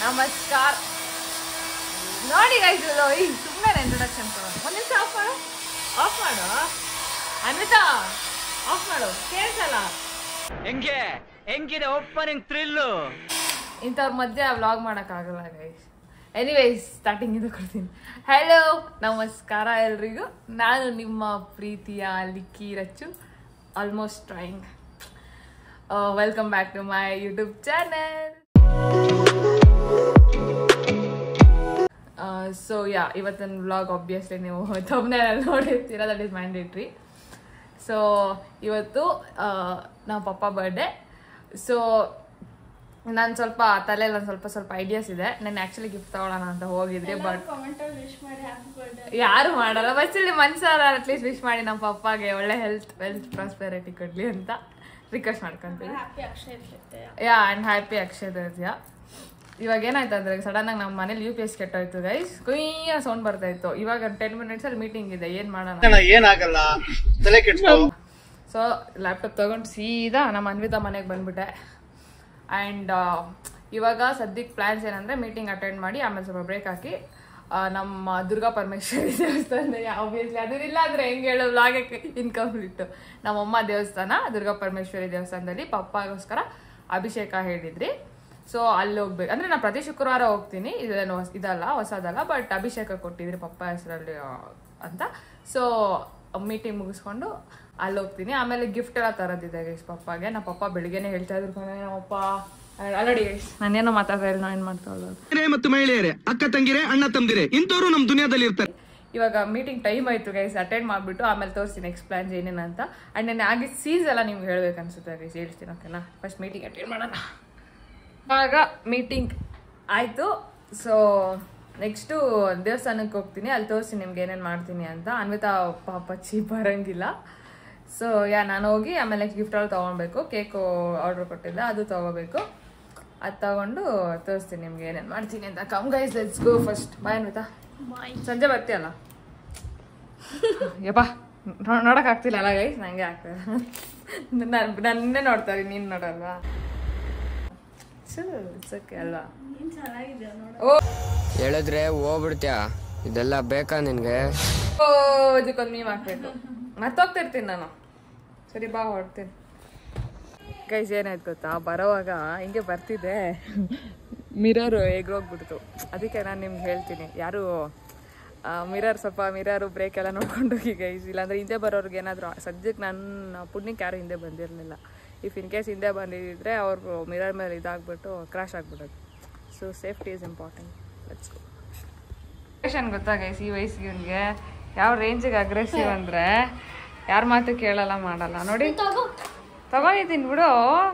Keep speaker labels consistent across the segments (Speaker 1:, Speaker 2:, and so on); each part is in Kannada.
Speaker 1: ನಮಸ್ಕಾರ ನೋಡಿ ಗೈಸ್ ಈ ಸುಮ್ಮನೆ ಇಂಟ್ರೊಡಕ್ಷನ್ ಕೊಡೋಣ ಒಂದು ನಿಮಿಷ ಆಫ್ ಮಾಡು ಆಫ್ ಮಾಡು ಅನ್ವಿತಾ ಆಫ್ ಮಾಡು ಕೇಳಿಸಲ್ಲ
Speaker 2: ಹೆಂಗೆ ಹೆಂಗಿದೆ ಓಪನಿಂಗ್ ಥ್ರಿಲ್ಲು
Speaker 1: ಇಂಥವ್ರ ಮಧ್ಯೆ ವ್ಲಾಗ್ ಮಾಡೋಕ್ಕಾಗಲ್ಲ ಗೈಸ್ ಎನಿವೇಸ್ ಸ್ಟಾರ್ಟಿಂಗ್ ಇದು ಕೊಡ್ತೀನಿ ಹಲೋ ನಮಸ್ಕಾರ ಎಲ್ರಿಗೂ ನಾನು ನಿಮ್ಮ ಪ್ರೀತಿಯ Likki Rachu almost trying welcome back to my YouTube channel so ya ಇವತ್ತಿನ ವ್ಲಾಗ್ ಆಬ್ವಿಯಸ್ಲಿ ನೀವು ತಮ್ಮನೇಲಿ ನೋಡಿರ್ತೀರ ದಟ್ ಈಸ್ ಮ್ಯಾಂಡೇಟ್ರಿ ಸೊ ಇವತ್ತು ಆ, ನಮ್ಮ ಪಪ್ಪ ಬರ್ಡೇ ಸೊ ನಾನು ಸ್ವಲ್ಪ ತಲೆಯಲ್ಲಿ ಒಂದು ಸ್ವಲ್ಪ ಸ್ವಲ್ಪ ಐಡಿಯಾಸ್ ಇದೆ ನಾನು ಆ್ಯಕ್ಚುಲಿ ಗಿಫ್ಟ್ ತಗೊಳ್ಳೋಣ ಅಂತ ಹೋಗಿದ್ರಿ ಬಟ್ ಯಾರು ಮಾಡಲ್ಲ ಬಸ್ ಇಲ್ಲಿ ಮನ್ಸಾರ ಅಟ್ಲೀಸ್ಟ್ ವಿಶ್ ಮಾಡಿ ನಮ್ಮ ಪಪ್ಪಾಗೆ ಒಳ್ಳೆ ಹೆಲ್ತ್ ವೆಲ್ತ್ ಪ್ರಾಸ್ಪೆರಿಟಿ ಕೊಡ್ಲಿ ಅಂತ ರಿಕ್ವೆಸ್ಟ್ ಮಾಡ್ಕೊಂತೀವಿ ಯಾ ಆ್ಯಂಡ್ ಹ್ಯಾಪಿ ಅಕ್ಷಯ ತೃತೀಯ ಇವಾಗ ಏನಾಯ್ತು ಅಂದ್ರೆ ಸಡನ್ ಆಗಿ ನಮ್ಮ ಮನೇಲಿ ಯು ಪಿ ಎಸ್ ಕೆಟ್ಟೋಯ್ತು ಗೈಸ್ ಕುಯ್ಯ ಸೌಂಡ್ ಬರ್ತಾ ಇತ್ತು ಇವಾಗ ಟೆನ್ ಮಿನಿಟ್ಸ್ ಅಲ್ಲಿ ಮೀಟಿಂಗ್ ಇದೆ ಏನ್ ಮಾಡೋಣ
Speaker 3: ಏನಾಗಲ್ಲ ತಲೆ ಕೆಡ್ಸ್ಕೊ
Speaker 1: ಸೊ ಲ್ಯಾಪ್ಟಾಪ್ ತಗೊಂಡು ಸೀದಾ ನಮ್ಮ ಅನ್ವಿತಾ ಮನೆಗೆ ಬಂದ್ಬಿಟ್ಟೆ ಆ್ಯಂಡ್ ಇವಾಗ ಸದ್ಯಕ್ಕೆ ಪ್ಲ್ಯಾನ್ಸ್ ಏನಂದರೆ ಮೀಟಿಂಗ್ ಅಟೆಂಡ್ ಮಾಡಿ ಆಮೇಲೆ ಸ್ವಲ್ಪ ಬ್ರೇಕ್ ಹಾಕಿ ಆ, ನಮ್ಮ ದುರ್ಗಾ ಪರಮೇಶ್ವರಿ ದೇವಸ್ಥಾನ ಆಬ್ವಿಯಸ್ಲಿ ಅದಿಲ್ಲ ಅಂದರೆ ಹೆಂಗೆ ಹೇಳೋ ಲಾಗಕ್ಕೆ ಇನ್ಕಂಪ್ಲೀಟ್ ನಮ್ಮಮ್ಮ ದೇವಸ್ಥಾನ ದುರ್ಗಾ ಪರಮೇಶ್ವರಿ ದೇವಸ್ಥಾನದಲ್ಲಿ ಪಪ್ಪಾಗೋಸ್ಕರ ಅಭಿಷೇಕ ಹೇಳಿದ್ರಿ ಸೊ ಅಲ್ಲಿ ಹೋಗ್ಬೇಕು ಅಂದರೆ ನಾನು ಪ್ರತಿ ಶುಕ್ರವಾರ ಹೋಗ್ತೀನಿ ಇದೇನು ಹೊಸ- ಇದಲ್ಲ ಹೊಸದಲ್ಲ ಬಟ್ ಅಭಿಷೇಕ ಕೊಟ್ಟಿದ್ರಿ ಪಪ್ಪ ಹೆಸರಲ್ಲಿ ಅಂತ ಸೊ ಮೀಟಿಂಗ್ ಮುಗಿಸ್ಕೊಂಡು ಅಲ್ಲಿ ಹೋಗ್ತೀನಿ ಆಮೇಲೆ ಗಿಫ್ಟ್ ಎಲ್ಲ ತರೋದಿದೆ ಗೈಸ್ ಪಪ್ಪಾಗೆ ನಮ್ಮ ಪಪ್ಪ ಬೆಳಿಗ್ಗೆನೆ ಹೇಳ್ತಾ ಇದ್ರು ಕಣೆ ನಮ್ಮಪ್ಪ ಅಲ್ಲಡಿ ಗೈಸ್ ನಾನೇನೋ ಮಾತಾಡ್ತಾ ಇಲ್ಲ ಏನು ಮಾಡ್ತಾ ಇರೋದು
Speaker 3: ಹಿರಿಯರೇ ಮತ್ತು ಮಹಿಳೆಯರೇ ಅಕ್ಕ ತಂಗಿರೇ ಅಣ್ಣ ತಮ್ದಿರೇ ಇಂಥವ್ರು ನಮ್ ದುನಿಯಾದಲ್ಲಿ ಇರ್ತಾರೆ
Speaker 1: ಇವಾಗ ಮೀಟಿಂಗ್ ಟೈಮ್ ಆಯ್ತು ಗೈಸ್ ಅಟೆಂಡ್ ಮಾಡಿಬಿಟ್ಟು ಆಮೇಲೆ ತೋರಿಸ್ತೀನಿ ನೆಕ್ಸ್ಟ್ ಪ್ಲಾನ್ಸ್ ಏನೇನು ಅಂತ ಆ್ಯಂಡ್ ನಾನು ಆಗಿ ಸೀನ್ಸ್ ಎಲ್ಲ ನಿಮ್ಗೆ ಹೇಳ್ಬೇಕು ಅನ್ಸುತ್ತೆ ಗೈಸ್ ಹೇಳ್ತೀನಿ ಓಕೆನಾ ಫಸ್ಟ್ ಮೀಟಿಂಗ್ ಅಟೆಂಡ್ ಮಾಡೋಣ ಆಗ ಮೀಟಿಂಗ್ ಆಯಿತು ಸೊ ನೆಕ್ಸ್ಟು ದೇವಸ್ಥಾನಕ್ಕೆ ಹೋಗ್ತೀನಿ ಅಲ್ಲಿ ತೋರಿಸಿ ನಿಮ್ಗೆ ಏನೇನು ಮಾಡ್ತೀನಿ ಅಂತ ಅನ್ವಿತಾ ಪಾಪಚ್ಚಿ ಬರಂಗಿಲ್ಲ ಸೊ ಯಾ ನಾನು ಹೋಗಿ ಆಮೇಲೆ ಗಿಫ್ಟ್ ಎಲ್ಲ ತೊಗೊಳ್ಬೇಕು ಕೇಕು ಆರ್ಡ್ರ್ ಕೊಟ್ಟಿದ್ದೆ ಅದು ತೊಗೋಬೇಕು ಅದು ತಗೊಂಡು ತೋರಿಸ್ತೀನಿ ನಿಮ್ಗೆ ಏನೇನು ಮಾಡ್ತೀನಿ ಅಂತ come guys let's go first bye Anvitha ಸಂಜೆ ಬರ್ತೀಯಲ್ಲ ಯಪ್ಪ ನೋ- ನೋಡಕ್ ಆಗ್ತಿಲ್ಲ ಅಲ್ಲ ಗೈಸ್ ನಂಗೆ ಆಗ್ತದೆ ನಾನು ನನ್ನೇ ನೋಡ್ತಾ ಇದೀನಿ ನೀನು ನೋಡಲ್ವಾ ಓಕೆ ಅಲ್ವಾ ಓ
Speaker 4: ಹೇಳಿದ್ರೆ ಹೋಗ್ಬಿಡ್ತ್ಯಾ ಇದೆಲ್ಲ ಬೇಕಾ ನಿನ್ಗೆ
Speaker 1: ಓ ಇದಕ್ಕೊಂದು ಮೀಮ್ ಹಾಕ್ಬೇಕು ಮರ್ತೋಗ್ತಿರ್ತೀನಿ ನಾನು ಸರಿ ಬಾ ಹೊರಡ್ತೀನಿ ಗೈಸ್ ಏನಾಯ್ತು ಗೊತ್ತಾ ಬರೋವಾಗ ಹಿಂಗೆ ಬರ್ತಿದ್ದೆ ಮಿರರ್ ಎಗ್ರೋಗ್ಬಿಡ್ತು ಅದಕ್ಕೆ ನಾನು ನಿಮ್ಗೆ ಹೇಳ್ತೀನಿ ಯಾರು ಮಿರರ್ ಸ್ವಲ್ಪ ಮಿರರು ಬ್ರೇಕ್ ಎಲ್ಲ ನೋಡ್ಕೊಂಡು ಹೋಗಿ ಗೈಸ್ ಇಲ್ಲಾಂದ್ರೆ ಹಿಂದೆ ಬರೋರ್ಗೆ ಏನಾದರೂ ಸದ್ಯಕ್ಕೆ ನನ್ನ ಪುಣ್ಯಕ್ಕೆ ಯಾರು ಹಿಂದೆ ಬಂದಿರಲಿಲ್ಲ ಇಫ್ ಇನ್ ಕೇಸ್ ಹಿಂದೆ ಬಂದಿದ್ದರೆ ಅವ್ರು ಮಿರರ್ ಮೇಲೆ ಇದಾಗ್ಬಿಟ್ಟು ಕ್ರಾಶ್ ಆಗ್ಬಿಡೋದು so safety is important let's go aggression ಗೊತ್ತಾ ಗೈಸ್ ಈ ವಯಸ್ಸಿಗೆ ಇವನಿಗೆ ಯಾವ ರೇಂಜಿಗೆ ಅಗ್ರೆಸಿವ್ ಅಂದ್ರೆ ಯಾರ ಮಾತು ಕೇಳಲ್ಲ ಮಾಡಲ್ಲ ನೋಡಿ ತಗೊಂಡಿದ್ದೀನಿ ಬಿಡು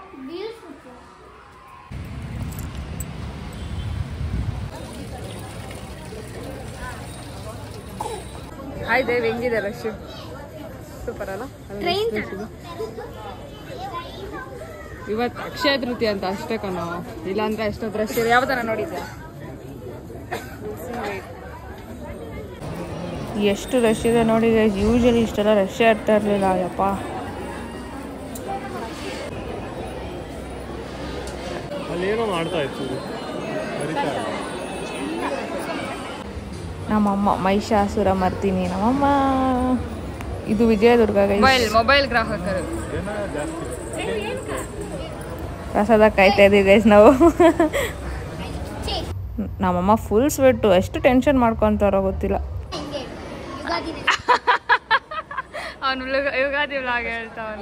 Speaker 1: ಹಾಯ್ ದೇವ್ ಹೆಂಗಿದೆ ರಶ್ ಸೂಪರ್ ಅಲ್ಲ ಇವತ್ತು ಅಕ್ಷಯ ತೃತೀಯ ಅಂತ ಅಷ್ಟೇ ಕಣೋ ಇಲ್ಲಾಂದ್ರೆ ಎಷ್ಟೊತ್ತು ರಶ್ ಇದೆ ಯಾವ್ದನ ನೋಡಿದ್ಯಾ ಎಷ್ಟು ರಶ್ ಇದೆ ನೋಡಿ ಯೂಶಲಿ ಇಷ್ಟೆಲ್ಲ ರಶ್ ಇರ್ತಾ ಇರಲಿಲ್ಲ ಯಪ್ಪ
Speaker 5: ಅಲ್ಲೇನೋ ಮಾಡ್ತಾ ಇತ್ತು
Speaker 1: ನಮ್ಮಮ್ಮ ಮಹಿಷಾಸುರ ಮರ್ತೀನಿ ನಮ್ಮಮ್ಮ ಇದು ವಿಜಯದುರ್ಗ ಮೊಬೈಲ್ ಮೊಬೈಲ್ ಗ್ರಾಹಕರು ಪ್ರಸಾದ ಕಾಯ್ತಾ ಇದೀವಿ ಗೈಸ್ ನಾವು ನಮ್ಮಮ್ಮ ಫುಲ್ ಸ್ವೆಟ್ಟು ಎಷ್ಟು ಟೆನ್ಷನ್ ಮಾಡ್ಕೊಂತಾರೋ ಗೊತ್ತಿಲ್ಲ ಅವನು ಯುಗಾದಿ ವ್ಲಾಗ್ ಹೇಳ್ತಾವನು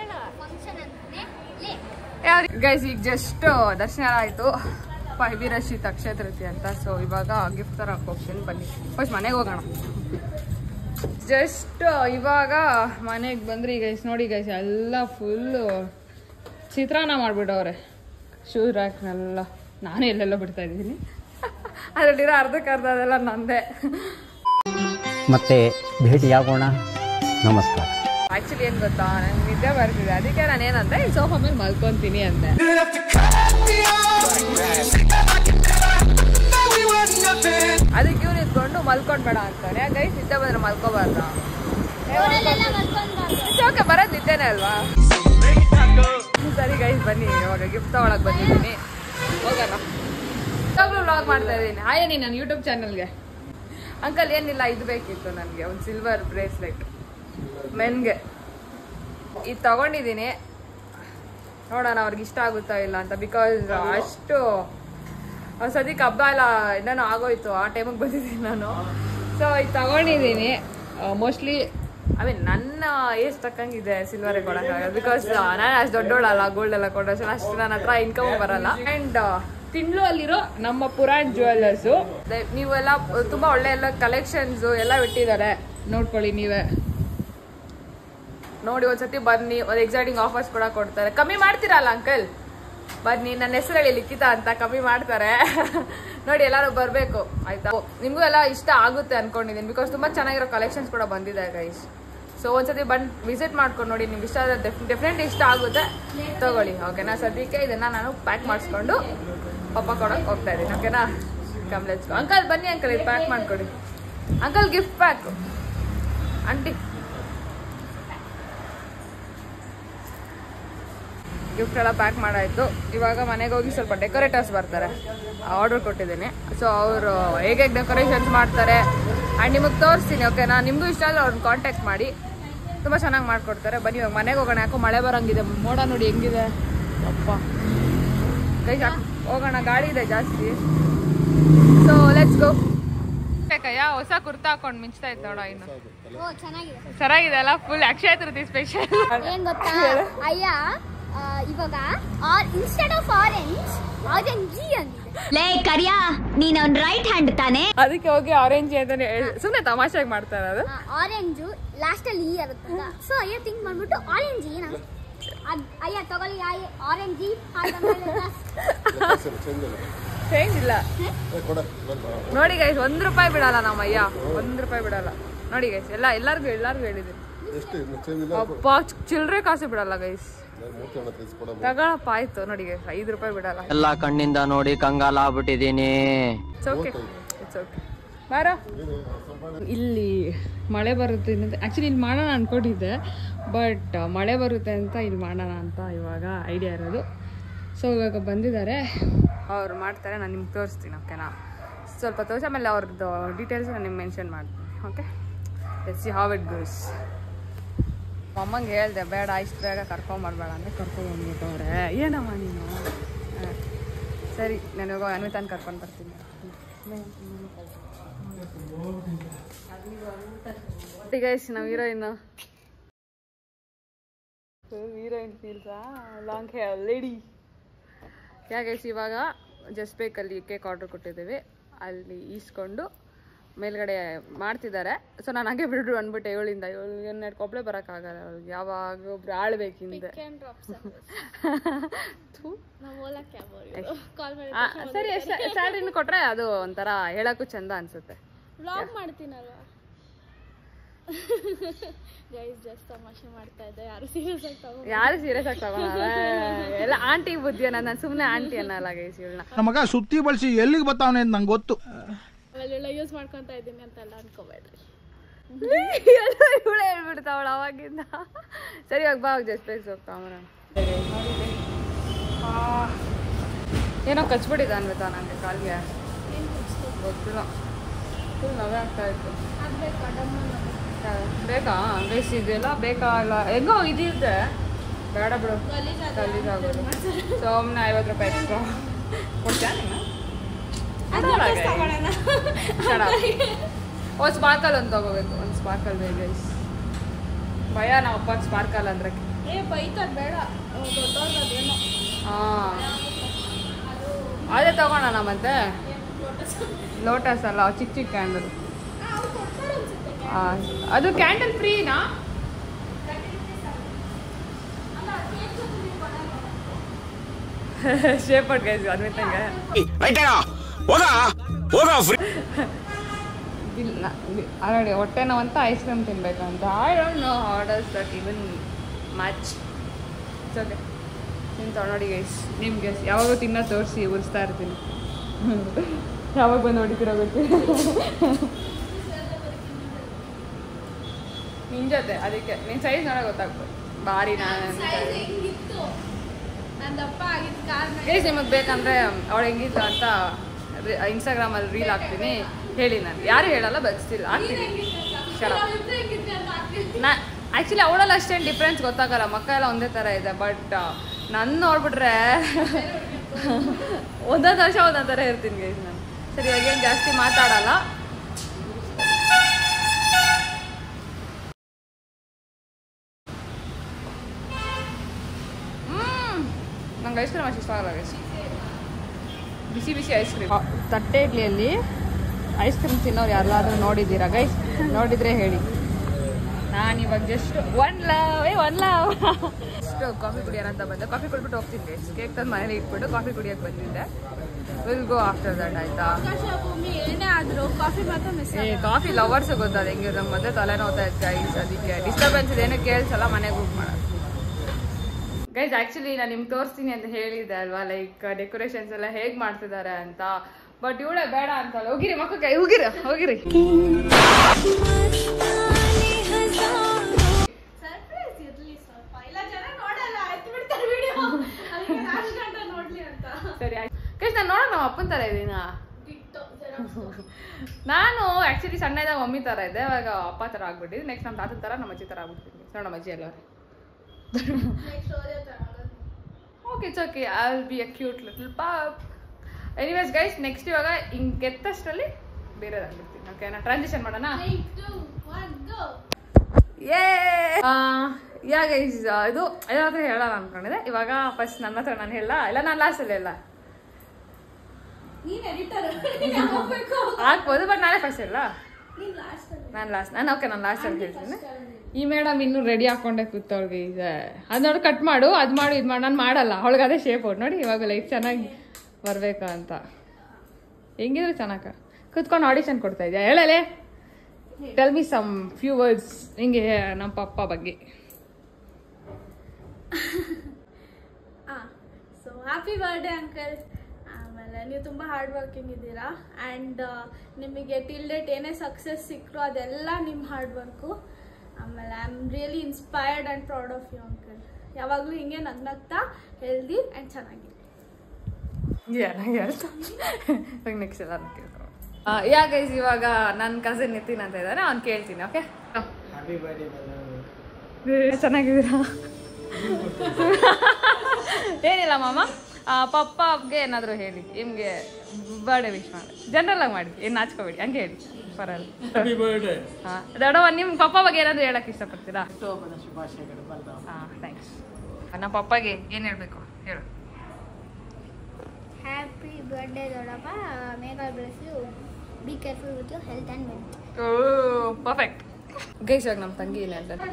Speaker 1: ಗೈಸ್ ಈಗ ಜಸ್ಟ್ ದರ್ಶನ ಆಯಿತು ವಿರಶಿ ಅಕ್ಷಯ ತೃತೀಯ ಅಂತ ಸೊ ಇವಾಗ ಗಿಫ್ಟ್ ತರಕ್ಕೆ ಹೋಗ್ತೀನಿ ಬನ್ನಿ ಫಸ್ಟ್ ಮನೆಗೆ ಹೋಗೋಣ ಜಸ್ಟ್ ಇವಾಗ ಮನೆಗೆ ಬಂದ್ರಿ ಗೈಸ್ ನೋಡಿ ಗೈಸ್ ಎಲ್ಲ ಫುಲ್ಲು ಚಿತ್ರಾನ್ನ ಮಾಡಿಬಿಟ್ಟವ್ರೆ ಶೂ ರ್ಯಾಕ್ನೆಲ್ಲ ನಾನೇ ಎಲ್ಲೆಲ್ಲ ಬಿಡ್ತಾ ಇದ್ದೀನಿ ಅದರಲ್ಲಿರೋ ಅರ್ಧಕ್ಕೆ ಅರ್ಧ ಅದೆಲ್ಲ ನಂದೇ
Speaker 6: ಮತ್ತೆ ಭೇಟಿಯಾಗೋಣ ನಮಸ್ಕಾರ
Speaker 1: ಆಕ್ಚುಲಿ ಏನ್ ಗೊತ್ತಾ ನಂಗೆ ನಿದ್ದೆ ಬರ್ತಿದೆ ಅದಕ್ಕೆ ನಾನು ಏನಂದ್ರೆ ಈ ಸೋಫಾ ಮೇಲೆ ಮಲ್ಕೊಂತೀನಿ ಅಂದೆ ಅದಕ್ಕೆ ಇವ್ರು ಇದ್ಕೊಂಡು ಮಲ್ಕೊಂಡ್ಬೇಡ ಅಂತಾನೆ ಗೈಸ್ ನಿದ್ದೆ ಬಂದ್ರೆ ಮಲ್ಕೋಬಾರ್ದ ಓಕೆ ಬರೋದು ನಿದ್ದೆನೇ ಅಲ್ವಾ ಸರಿ ಗೈಸ್ ಬನ್ನಿ ಇವಾಗ ಗಿಫ್ಟ್ ತಗೊಳಕ್ ಬಂದಿದ್ದೀನಿ ಹೋಗೋಣ ಇವಾಗಲೂ ವ್ಲಾಗ್ ಮಾಡ್ತಾ ಇದ್ದೀನಿ ಹಾಯ್ ನೀ ನನ್ನ ಯೂಟ್ಯೂಬ್ ಚಾನಲ್ಗೆ ಅಂಕಲ್ ಏನಿಲ್ಲ ಇದು ಬೇಕಿತ್ತು ನನಗೆ ಒಂದು ಸಿಲ್ವರ್ ಬ್ರೇಸ್ಲೆಟ್ ಮೆನ್ಗೆ ಇದು ತಗೊಂಡಿದ್ದೀನಿ ನೋಡೋಣ ಅವ್ರಿಗೆ ಇಷ್ಟ ಆಗುತ್ತಾ ಇಲ್ಲ ಅಂತ ಬಿಕಾಸ್ ಅಷ್ಟು ಒಂದ್ ಸದ್ಯಕ್ಕೆ ಹಬ್ಬ ಎಲ್ಲ ಏನೇನೋ ಆಗೋಯ್ತು ಆ ಟೈಮಿಗೆ ಬಂದಿದ್ದೀನಿ ನಾನು ಸೊ ಇದು ತಗೊಂಡಿದ್ದೀನಿ ಮೋಸ್ಟ್ಲಿ ಐ ಮೀನ್ ನನ್ನ ಏಜ್ ತಕ್ಕಂಗಿದೆ ಸಿಲ್ವರ್ ಕೊಡೋಕ್ಕಾಗಲ್ಲ ಬಿಕಾಸ್ ನಾನು ಅಷ್ಟು ದೊಡ್ಡೋಳಲ್ಲ ಗೋಲ್ಡ್ ಎಲ್ಲ ಕೊಡೋ ಅಷ್ಟು ನನ್ನ ಹತ್ರ ಇನ್ಕಮ್ ಬರಲ್ಲ ಆ್ಯಂಡ್ ತಿಂಗಳು ಅಲ್ಲಿರೋ ನಮ್ಮ ಪುರಾಣ್ ಜ್ಯುವೆಲ್ಲರ್ಸು ನೀವೆಲ್ಲ ತುಂಬಾ ಒಳ್ಳೆ ಎಲ್ಲ ಕಲೆಕ್ಷನ್ಸ್ ಎಲ್ಲ ಬಿಟ್ಟಿದ್ದಾರೆ ನೋಡ್ಕೊಳ್ಳಿ ನೀವೇ ನೋಡಿ ಒಂದ್ಸತಿ ಬನ್ನಿ ಒಂದು ಎಕ್ಸೈಟಿಂಗ್ ಆಫರ್ಸ್ ಕೂಡ ಕೊಡ್ತಾರೆ ಕಮ್ಮಿ ಮಾಡ್ತೀರಲ್ಲ ಅಂಕಲ್ ಬನ್ನಿ ನನ್ನ ಹೆಸರು ಹೇಳಿ ಲಿಖಿತ ಅಂತ ಕಮ್ಮಿ ಮಾಡ್ತಾರೆ ನೋಡಿ ಎಲ್ಲರೂ ಬರಬೇಕು ಆಯ್ತಾ ನಿಮಗೂ ಎಲ್ಲ ಇಷ್ಟ ಆಗುತ್ತೆ ಅನ್ಕೊಂಡಿದ್ದೀನಿ ಬಿಕಾಸ್ ತುಂಬಾ ಚೆನ್ನಾಗಿರೋ ಕಲೆಕ್ಷನ್ಸ್ ಕೂಡ ಬಂದಿದೆ ಗೈಸ್ ಸೊ ಒಂದ್ಸತಿ ಬಂದು ವಿಸಿಟ್ ಮಾಡ್ಕೊಂಡು ನೋಡಿ ನಿಮ್ಗೆ ಇಷ್ಟ ಆದ್ರೆ ಡೆಫಿನೆಟ್ ಇಷ್ಟ ಆಗುತ್ತೆ ತಗೊಳ್ಳಿ ಓಕೆನಾ ಸದ್ಯಕ್ಕೆ ಇದನ್ನ ನಾನು ಪ್ಯಾಕ್ ಮಾಡಿಸ್ಕೊಂಡು ಪಪ್ಪ ಕೊಡೋಕೆ ಹೋಗ್ತಾ ಇದ್ದೀನಿ ಓಕೆನಾ ಕಮ್ಲೆಚ್ ಅಂಕಲ್ ಬನ್ನಿ ಅಂಕಲ್ ಇದು ಪ್ಯಾಕ್ ಮಾಡ್ಕೊಡಿ uncle gift pack aunty gift ಎಲ್ಲ ಪ್ಯಾಕ್ ಮಾಡಾಯ್ತು ಇವಾಗ ಮನೆಗೆ ಹೋಗಿ ಸ್ವಲ್ಪ ಡೆಕೋರೇಟರ್ಸ್ ಬರ್ತಾರೆ ಆರ್ಡರ್ ಕೊಟ್ಟಿದ್ದೀನಿ ಸೊ ಅವರು ಹೇಗೆ ಡೆಕೋರೇಷನ್ಸ್ ಮಾಡ್ತಾರೆ ಆ್ಯಂಡ್ ನಿಮಗೆ ತೋರಿಸ್ತೀನಿ ಓಕೆನಾ ನಿಮಗೂ ಇಷ್ಟ ಆದರೆ ಅವ್ರನ್ನ ಕಾಂಟ್ಯಾಕ್ಟ್ ಮಾಡಿ ತುಂಬ ಚೆನ್ನಾಗಿ ಮಾಡ್ಕೊಡ್ತಾರೆ ಬನ್ನಿ ಇವಾಗ ಮನೆಗೆ ಹೋಗೋಣ ಯಾಕೋ ಮಳೆ ಬರೋಂಗಿದೆ ಮೋಡ ನೋಡಿ ಹೆಂಗಿದೆ ಅಪ್ಪ ಕೈ ಸಾಕು ಹೋಗೋಣ ಗಾಡಿ ಇದೆ ಜಾಸ್ತಿ ಸೊ ಲೆಟ್ಸ್ ಗೋ ಬೇಕಯ್ಯ ಹೊಸ ಕುರ್ತಾ ಹಾಕೊಂಡು ಮಿಂಚ್ತಾ ಇತ್ತು ನೋಡೋ ಇನ್ನು
Speaker 7: ಓ ಚೆನ್ನಾಗಿದೆ
Speaker 1: ಚೆನ್ನಾಗಿದೆ ಅಲ್ಲ ಫುಲ್ ಅಕ್ಷಯ ತೃತೀಯ ಸ್ಪೆಷಲ್
Speaker 7: ಏನ್ ಗೊತ್ತಾ ಅಯ್ಯ ಆ, ಇವಾಗ ಇನ್ಸ್ಟೆಡ್ ಆಫ್ ಆರೆಂಜ್ ಆರೆಂಜ್ ಅಂದಿದೆ
Speaker 8: ಲೇ ಕರಿಯಾ ನೀನ್ ಅವ್ನ್ ರೈಟ್ ಹ್ಯಾಂಡ್ ತಾನೆ
Speaker 1: ಅದಕ್ಕೆ ಹೋಗಿ ಆರೆಂಜ್ ಅಂತಾನೆ ಸುಮ್ಮನೆ ತಮಾಷೆಗೆ ಮಾಡ್ತಾರೆ ಅದು
Speaker 7: ಆರೆಂಜು ಲಾಸ್ಟ್ ಅಲ್ಲಿ ಈ ಇರುತ್ತಲ್ಲ ಸೊ ಅಯ್ಯ ಥಿಂಕ್ ಮಾಡ್ಬಿಟ್ಟು ಆರೆಂಜ್ ಏನ ಅದ್ ಅಯ್ಯ ತಗೊಳ್ಳಿ ಆರೆಂಜ್
Speaker 1: ಚೇಂಜ್ ಇಲ್ಲ ನೋಡಿ ಗೈಸ್ ಒಂದ್ ರೂಪಾಯಿ ಬಿಡಲ್ಲ ನಮ್ಮ ಅಯ್ಯ ಒಂದ್ ರೂಪಾಯಿ ಬಿಡಲ್ಲ ನೋಡಿ ಗೈಸ್ ಎಲ್ಲ ಎಲ್ಲಾರ್ಗು ಎಲ್ಲಾರ್ಗು ಹೇಳಿದ್ದೀನಿ ಅಪ್ಪ ಚಿಲ್ಲರೆ ಕಾಸು ಬಿಡಲ್ಲ ಗೈಸ್ ತಗೊಳಪ್ಪ ಆಯ್ತು ನೋಡಿ ಗೈಸ್ ಐದು ರೂಪಾಯಿ ಬಿಡಲ್ಲ
Speaker 2: ಎಲ್ಲ ಕಣ್ಣಿಂದ ನೋಡಿ ಕಂಗಾಲ ಆಗ್ಬಿಟ್ಟಿದೀನಿ
Speaker 1: ಇಟ್ಸ್ ಓಕೆ ಇಟ್ಸ್ ಓಕೆ ಬಾರ ಇಲ್ಲಿ ಮಳೆ ಬರುತ್ತೆ ಆ್ಯಕ್ಚುಲಿ ಇಲ್ಲಿ ಮಾಡೋಣ ಅನ್ಕೊಂಡಿದ್ದೆ ಬಟ್ ಮಳೆ ಬರುತ್ತೆ ಅಂತ ಇಲ್ಲಿ ಮಾಡೋಣ ಅಂತ ಇವಾಗ ಐಡಿಯಾ ಇರೋದು ಸೊ ಇವಾಗ ಬಂದಿದ್ದಾರೆ ಅವ್ರು ಮಾಡ್ತಾರೆ ನಾನು ನಿಮ್ಗೆ ತೋರಿಸ್ತೀನಿ ಓಕೆನಾ ಸ್ವಲ್ಪ ತೋರಿಸಿ ಆಮೇಲೆ ಅವ್ರದ್ದು ಡೀಟೇಲ್ಸ್ ನಾನು ನಿಮ್ಗೆ ಮೆನ್ಷನ್ ಮಾಡ್ತೀನಿ okay yes see how it goes ಅಮ್ಮಂಗೆ ಹೇಳ್ದೆ ಬೇಡ ಇಷ್ಟು ಬೇಗ ಕರ್ಕೊಂಬರ್ಬೇಡ ಅಂದರೆ ಕರ್ಕೊಂಬಂದ್ಬಿಟ್ಟವ್ರೆ ಏನಮ್ಮ ನೀನು ಹ. ಸರಿ ನಾನು ಇವಾಗ ಅನ್ವಿತಾನ್ ಕರ್ಕೊಂಡು ಬರ್ತೀನಿ ಗೈಸ್ ನಾವು ಹೀರೋಯಿನ್ ಹೀರೋಯಿನ್ ಫೀಲ್ಸಾ ಲಾಂಗ್ ಹೇರ್ ಲೇಡಿ ಗೈಸ್ ಇವಾಗ ಜಸ್ಟ್ ಬೇಕಲ್ಲಿ ಕೇಕ್ ಆರ್ಡರ್ ಕೊಟ್ಟಿದ್ದೀವಿ ಅಲ್ಲಿ ಈಸ್ಕೊಂಡು ಮೇಲ್ಗಡೆ ಮಾಡ್ತಿದ್ದಾರೆ ಸೊ ನಾನು ಹಂಗೆ ಬಿಡ್ರು ಅಂದ್ಬಿಟ್ಟು ಏಳಿಂದ ಏಳು ನಡ್ಕೊಬ್ಳೆ ಬರೋಕ್ಕಾಗಲ್ಲ ಅವ್ಳಿಗೆ ಯಾವಾಗ ಒಬ್ರು ಆಳ್ಬೇಕು ಹಿಂದೆ ಥು. ಆ, ಸರಿ ಸ್ಯಾಲ್ರಿನ ಕೊಟ್ರೆ ಅದು ಒಂಥರ ಹೇಳಕ್ಕೂ ಚಂದ ಅನ್ಸುತ್ತೆ
Speaker 9: ವ್ಲಾಗ್ ಮಾಡ್ತೀನಲ್ವಾ ಗೈಸ್ ಜಸ್ಟ್ ತಮಾಷೆ ಮಾಡ್ತಾ ಇದ್ದೆ ಯಾರು ಸೀರಿಯಸ್ ಆಗಿ ತಗೋ
Speaker 1: ಯಾರು ಸೀರಿಯಸ್ ಆಗಿ ತಗೊಳಲ್ಲ ಎಲ್ಲ ಆಂಟಿ ಬುದ್ಧಿ ಅನ್ನೋದು ನಾನು ಸುಮ್ಮನೆ ಆಂಟಿ ಅನ್ನಲ್ಲ ಗೈಸ್ ಇವಳನ್ನ
Speaker 10: ನಮ್ಮ ಮಗ ಸುತ್ತಿ ಬಳಸಿ ಎಲ್ಲಿಗೆ ಬರ್ತಾವನೆ ಅಂತ ನಂಗೆ ಗೊತ್ತು
Speaker 9: ಅವೆಲ್ಲ ಯೂಸ್ ಮಾಡ್ಕೊಂತ ಇದ್ದೀನಿ ಅಂತೆಲ್ಲ ಅನ್ಕೋಬೇಡ್ರಿ
Speaker 1: ಇವಳೇ ಹೇಳ್ಬಿಡ್ತಾವಳ ಅವಾಗಿಂದ ಸರಿ ಇವಾಗ ಬಾ ಜಸ್ಟ್ ಬೇಸ್ ಹೋಗ್ತಾವ ಏನೋ ಕಚ್ಬಿಟ್ಟಿದೆ ಅನ್ಬಿಟ್ಟ ನನಗೆ ಕಾಲ್ಗೆ ಗೊತ್ತಿಲ್ಲ ಫುಲ್ ನವೆ ಆಗ್ತಾ ಇತ್ತು ಬೇಕಾ ಬೇಸ್ ಇದೆಲ್ಲ ಬೇಕಾ ಇಲ್ಲ ಹೆಂಗೋ ಇದಿರುತ್ತೆ ಬೇಡ ಬಿಡು ಗಲೀಜಾಗೋದು ಸುಮ್ಮನೆ ಐವತ್ತು ರೂಪಾಯಿ ಎಕ್ಸ್ಟ್ರಾ ಕೊಡ್ತೀಯಾ ನೀನು ಒಂದು ಸ್ಪಾರ್ಕಲ್ ಒಂದು ತಗೋಬೇಕು ಒಂದು ಸ್ಪಾರ್ಕಲ್ ಬೇಕು ಭಯ ನಮ್ಮ ಅಪ್ಪ ಸ್ಪಾರ್ಕಲ್ ಅಂದ್ರೆ
Speaker 9: ಏ ಬೈತದ್ ಬೇಡ ದೊಡ್ಡವ್ರದ್ದೇನೋ
Speaker 1: ಹಾಂ ಅದೇ ತಗೋಣ ಮತ್ತೆ ಲೋಟಸ್ ಅಲ್ಲ ಚಿಕ್ಕ ಚಿಕ್ಕ ಕ್ಯಾಂಡಲ್ ಅದು ಕ್ಯಾಂಡಲ್ ಫ್ರೀನಾ ಶೇಪಟ್ ಗೈಸ್ ಅನ್ವಿತಂಗೆ ಇಲ್ಲ ನೋಡಿ ಹೊಟ್ಟೆ ನೋವಂತ ಐಸ್ ಕ್ರೀಮ್ ತಿನ್ಬೇಕಂತ I don't know how does that even match it's okay ತಿಂತಾವ ನೋಡಿ ಗೈಸ್ ನಿಮ್ಗೆ ಯಾವಾಗ ತಿನ್ನೋ ತೋರಿಸಿ ಉರಿಸ್ತಾ ಇರ್ತೀನಿ ಯಾವಾಗ ಬಂದು ಹೊಡಿತೀರೋ ಗೊತ್ತಿಲ್ಲ ನಿನ್ ಜೊತೆ ಅದಕ್ಕೆ ನಿನ್ ಸೈಜ್ ನೋಡೋ ಗೊತ್ತಾಗ್ತದೆ ಭಾರಿ ನಾನು
Speaker 9: ಹೆಂಗಿತ್ತು ನನ್ನ ದಪ್ಪ ಆಗಿದ್ದ ಕಾರಣ
Speaker 1: ಗೈಸ್ ನಿಮಗೆ ಬೇಕಂದ್ರೆ ಅವಳು ಹೆಂಗಿತ್ತು ಅಂತ ಇನ್ಸ್ಟಾಗ್ರಾಮಲ್ಲಿ ರೀಲ್ ಹಾಕ್ತೀನಿ ಹೇಳಿ ನಾನು ಯಾರು ಹೇಳಲ್ಲ ಬಟ್ ಸ್ಟಿಲ್ ಹಾಕ್ತೀನಿ ನಾ ಆ್ಯಕ್ಚುಲಿ ಅವಳಲ್ಲಿ ಅಷ್ಟೇನು ಡಿಫ್ರೆನ್ಸ್ ಗೊತ್ತಾಗಲ್ಲ ಮಕ್ಕ ಎಲ್ಲ ಒಂದೇ ಥರ ಇದೆ ಬಟ್ ನನ್ನ ನೋಡ್ಬಿಟ್ರೆ ಒಂದೊಂದು ವರ್ಷ ಒಂದೊಂದು ಥರ ಇರ್ತೀನಿ ಗೈಸ್ ನಾನು ಸರಿ ಇವಾಗ ಏನು ಜಾಸ್ತಿ ಮಾತಾಡಲ್ಲ ಹ್ಮ್ ನಂಗೆ ಐಸ್ ಕ್ರೀಮ್ ಅಷ್ಟು ಇಷ್ಟ ಆಗಲ್ಲ ಗೈಸ್ ಬಿಸಿ ಬಿಸಿ ಐಸ್ ಕ್ರೀಮ್ ತಟ್ಟೆ ಇಡ್ಲಿಯಲ್ಲಿ ಐಸ್ ಕ್ರೀಮ್ ತಿನ್ನೋರು ಯಾರಾದ್ರೂ ನೋಡಿದ್ದೀರಾ ಗೈಸ್ ನೋಡಿದ್ರೆ ಹೇಳಿ ನಾನು ಇವಾಗ ಜಸ್ಟ್ ಒನ್ ಲವ್ ಏ ಒನ್ ಲವ್ ಅಷ್ಟು ಕಾಫಿ ಕುಡಿಯೋಣ ಅಂತ ಬಂದೆ ಕಾಫಿ ಕುಡ್ಬಿಟ್ಟು ಹೋಗ್ತೀನಿ ಗೈಸ್ ಕೇಕ್ ತಂದು ಮನೇಲಿ ಇಟ್ಬಿಟ್ಟು ಕಾಫಿ ಕುಡಿಯೋಕೆ ಬಂದಿದ್ದೆ ವಿಲ್ ಗೋ ಆಫ್ಟರ್ ದಟ್ ಆಯ್ತಾ
Speaker 9: ಭೂಮಿ ಏನೇ ಆದ್ರೂ ಕಾಫಿ ಮಾತ್ರ ಮಿಸ್
Speaker 1: ಏ ಕಾಫಿ ಲವರ್ಸ್ ಗೊತ್ತದ ಹೆಂಗೆ ನಮ್ಮ ಮತ್ತೆ ತಲೆನೋತಾ ಇತ್ತು ಗೈಸ್ ಅದಕ್ಕೆ ಡಿಸ್ಟರ್ಬೆನ್ಸ್ ಏನು ಕೇಳಿಸಲ್ಲ ಮನೆಗೆ ಹೋಗಿ ಮಾಡೋದು ಗೈಸ್ ಆಕ್ಚುಲಿ ನಾನು ನಿಮ್ಗೆ ತೋರಿಸ್ತೀನಿ ಅಂತ ಹೇಳಿದ್ದೆ ಅಲ್ವಾ ಲೈಕ್ ಡೆಕೋರೇಷನ್ಸ್ ಎಲ್ಲ ಹೇಗೆ ಮಾಡ್ತಿದ್ದಾರೆ ಅಂತ ಬಟ್ ಇವಳೇ ಬೇಡ ಅಂತಲ್ಲ ಹೋಗಿರಿ ಮಕ್ಕಳಿಗೆ ಹೋಗಿರಿ ಹೋಗಿರಿ
Speaker 9: ಸರ್ಪ್ರೈಸ್ ಇರ್ಲಿ ಸ್ವಲ್ಪ ಇಲ್ಲ ಜನ ನೋಡಲ್ಲ ಆಯ್ತು ಬಿಡ್ತಾರೆ ವಿಡಿಯೋ ಅದಕ್ಕೆ ಲಾಸ್ಟ್ ಗಂಟ ನೋಡ್ಲಿ ಅಂತ
Speaker 1: ಸರಿ ಆಯ್ತು ಗೈಸ್ ನಾನು ನೋಡೋಣ ನಮ್ಮ ಅಪ್ಪನ ಥರ ಇದ್ದೀನ
Speaker 9: ಟಿಕ್ಟೋ
Speaker 1: ನಾನು ಆ್ಯಕ್ಚುಲಿ ಸಣ್ಣ ಇದ್ದಾಗ ಮಮ್ಮಿ ಥರ ಇದ್ದೆ ಇವಾಗ ಅಪ್ಪ ಥರ ಆಗ್ಬಿಟ್ಟಿದ್ದು ನೆಕ್ಸ್ಟ್ ನಮ್ಮ ತಾತನ ಥರ ನಮ್ಮ ಅಜ್ಜಿ ಥರ ಆಗ್ಬಿಡ್ತೀನಿ ನೋಡ ನಮ್ಮ ಅಜ್ಜಿ ಎಲ್ಲರೂ
Speaker 9: ನೆಕ್ಸ್ಟ್ ಓದೇ ತಗೊಳ್ಳೋದು
Speaker 1: okay it's okay I will be a cute little pop anyways guys next ಇವಾಗ ಹಿಂಗೆ ಗೆತ್ತಷ್ಟರಲ್ಲಿ ಬೇರೆದಾಗ್ಬಿಡ್ತೀನಿ ಓಕೆ ನಾನು ಟ್ರಾನ್ಸಿಷನ್ ಮಾಡೋಣ
Speaker 9: three two one go
Speaker 1: yay ya guys ಇದು ಏನಾದರೂ ಹೇಳೋಣ ಅನ್ಕೊಂಡಿದ್ದೆ ಇವಾಗ ಫಸ್ಟ್ ನನ್ನ ಹತ್ರ ನಾನು ಹೇಳ ಇಲ್ಲ ನಾನು ಲಾಸ್ಟಲ್ಲಿ ಹೇಳ
Speaker 9: ನೀನ್ ಎಡಿಟರ್ ಹೋಗ್ಬೇಕು
Speaker 1: ಹಾಕ್ಬೋದು ಬಟ್ ನಾನೇ ಫಸ್ಟ್ ಹೇಳ
Speaker 9: ನೀನ್ ಲಾಸ್ಟ್ ಅಲ್ಲಿ
Speaker 1: ನಾನು ಲಾಸ್ಟ್ ನಾನು ಓಕೆ ನಾನು ಲಾಸ್ಟಲ್ಲಿ ಹೇಳ್ತೀನಿ ಈ ಮೇಡಮ್ ಇನ್ನೂ ರೆಡಿ ಹಾಕೊಂಡೆ ಕೂತವ್ಳಿಗೆ ಈಗ ಅದು ನೋಡಿ ಕಟ್ ಮಾಡು ಅದು ಮಾಡು ಇದು ಮಾಡು ನಾನು ಮಾಡಲ್ಲ ಅವಳಿಗೆ ಅದೇ ಶೇಪ್ ಔಟ್ ನೋಡಿ ಇವಾಗ ಲೈಕ್ ಚೆನ್ನಾಗಿ ಬರಬೇಕು ಅಂತ ಹೆಂಗಿದ್ರು ಚೆನ್ನಾಗ ಕೂತ್ಕೊಂಡು ಆಡಿಷನ್ ಕೊಡ್ತಾ ಇದೆಯಾ ಹೇಳಲೆ tell me some few words ಹಿಂಗೆ ನಮ್ಮ ಪಪ್ಪ ಬಗ್ಗೆ
Speaker 9: ಹಾಂ ಸೊ ಹ್ಯಾಪಿ ಬರ್ಡೇ ಅಂಕಲ್ ಆಮೇಲೆ ನೀವು ತುಂಬ ಹಾರ್ಡ್ ವರ್ಕಿಂಗ್ ಇದ್ದೀರಾ ಆ್ಯಂಡ್ ನಿಮಗೆ ಟಿಲ್ ಡೇಟ್ ಏನೇ ಸಕ್ಸಸ್ ಸಿಕ್ಕರು ಅದೆಲ್ಲ ನಿಮ್ಮ ಹಾರ್ಡ್ ವರ್ಕು ಆಮೇಲೆ I am really inspired and proud of you uncle ಯಾವಾಗಲೂ ಹಿಂಗೆ ನಗ್ನಗ್ತಾ ಹೆಲ್ದಿ ಆ್ಯಂಡ್ ಚೆನ್ನಾಗಿ
Speaker 1: ಏನಾಗಿ ಹೇಳ್ತಾ ಇವಾಗ ನೆಕ್ಸ್ಟ್ ಎಲ್ಲ ಕೇಳ್ಕೊ ಯಾ ಗೈಸ್ ಇವಾಗ ನನ್ನ ಕಸಿನ್ ನಿತಿನ್ ಅಂತ ಇದ್ದಾನೆ ಅವ್ನು ಕೇಳ್ತೀನಿ ಓಕೆ ಚೆನ್ನಾಗಿದ್ದೀರಾ ಏನಿಲ್ಲ ಮಾಮ ಆ, ಪಪ್ಪಗೆ ಏನಾದರೂ ಹೇಳಿ ನಿಮಗೆ ಬರ್ಡೇ ವಿಶ್ ಮಾಡಿ ಜನರಲ್ ಆಗಿ ಮಾಡಿ ಏನು ನಾಚ್ಕೋಬೇಡಿ ಹಂಗೆ ಹೇಳಿ ಪರಲ್ಲ
Speaker 5: ಹ್ಯಾಪಿ ಬರ್ಡೇ
Speaker 1: ಹಾಂ ದೊಡ್ಡವ ನಿಮ್ಮ ಪಪ್ಪ ಬಗ್ಗೆ ಏನಾದರೂ ಹೇಳಕ್ಕೆ ಇಷ್ಟಪಡ್ತೀರಾ ಹಾಂ ಥ್ಯಾಂಕ್ಸ್ ನಮ್ಮ ಪಪ್ಪಗೆ ಏನು ಹೇಳಬೇಕು ಹೇಳು
Speaker 7: ಹ್ಯಾಪಿ ಬರ್ಡೇ ದೊಡ್ಡಪ್ಪ may God bless you be careful with your health and wealth
Speaker 1: ಓ ಪರ್ಫೆಕ್ಟ್ ಗೈಸ್ ಇವಾಗ ನಮ್ಮ ತಂಗಿ ಏನು ಹೇಳ್ತಾರೆ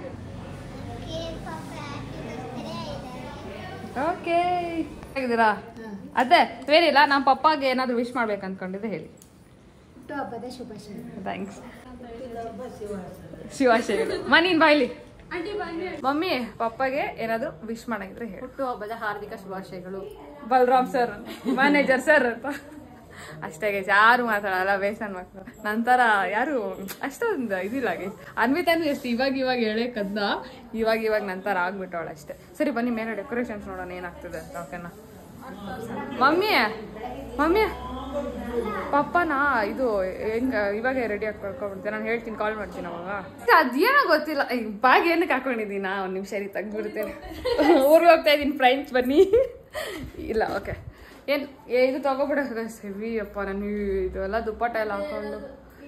Speaker 1: ಓಕೆ ಹೇಗಿದ್ದೀರಾ ಅದೇ ಬೇರಿಲ್ಲ ನಮ್ಮ ಪಪ್ಪಾಗೆ ಏನಾದರೂ ವಿಶ್ ಮಾಡ್ಬೇಕು ಅನ್ಕೊಂಡಿದ್ದೆ ಹೇಳಿ
Speaker 7: ಹಬ್ಬದ ಶುಭಾಶಯ
Speaker 1: ಥ್ಯಾಂಕ್ಸ್ ಶಿವಾಶಯಗಳು ಮನೀನ್ ಬಾಯ್ಲಿ ಮಮ್ಮಿ ಪಪ್ಪಗೆ ಏನಾದರೂ ವಿಶ್ ಮಾಡಂಗಿದ್ರೆ ಹೇಳಿ ಹುಟ್ಟು ಹಬ್ಬದ ಹಾರ್ದಿಕ ಶುಭಾಶಯಗಳು ಬಲರಾಮ್ ಸರ್ ಮ್ಯಾನೇಜರ್ ಸರ್ ಅಂತ ಅಷ್ಟೇ ಗೈಸ್ ಯಾರು ಮಾತಾಡಲ್ಲ ಬೇಸನ್ ಮಕ್ಕಳು ನಂತರ ಯಾರು ಅಷ್ಟೊಂದು ಇದಿಲ್ಲ ಗೈಸ್ ಅನ್ವಿತಾನು ಎಷ್ಟು ಇವಾಗ ಇವಾಗ ಹೇಳೇ ಕದ್ದ ಇವಾಗ ಇವಾಗ ನಂತರ ಆಗ್ಬಿಟ್ಟವಳು ಅಷ್ಟೇ ಸರಿ ಬನ್ನಿ ಮೇಲೆ ಡೆಕೋರೇಷನ್ಸ್ ನೋಡೋಣ ಏನಾಗ್ತದೆ ಅಂತ ಓಕೆನಾ ಮಮ್ಮಿ ಮಮ್ಮಿ ಪಪ್ಪನ ಇದು ಹೆಂಗ ಇವಾಗ ರೆಡಿ ಆಗಿ ಕಳ್ಕೊಬಿಡ್ತೀನಿ ನಾನು ಹೇಳ್ತೀನಿ ಕಾಲ್ ಮಾಡ್ತೀನಿ ಅವಾಗ ಅದೇನೋ ಗೊತ್ತಿಲ್ಲ ಬ್ಯಾಗ್ ಏನಕ್ಕೆ ಹಾಕೊಂಡಿದ್ದೀನಾ ಒಂದು ನಿಮಿಷ ರೀ ತೆಗ್ದ್ಬಿಡ್ತೇನೆ ಊರಿಗೆ ಹೋಗ್ತಾ ಇದ್ದೀನಿ ಫ್ರೆಂಡ್ಸ್ ಬನ್ನಿ ಇಲ್ಲ ಓಕೆ ಏನು ಇದು ತಗೋಬಿಡ ಹೆವಿ ಅಪ್ಪ ನಾನು ಇದು ಎಲ್ಲ ದುಪ್ಪಟ್ಟ ಎಲ್ಲ ಹಾಕೊಂಡು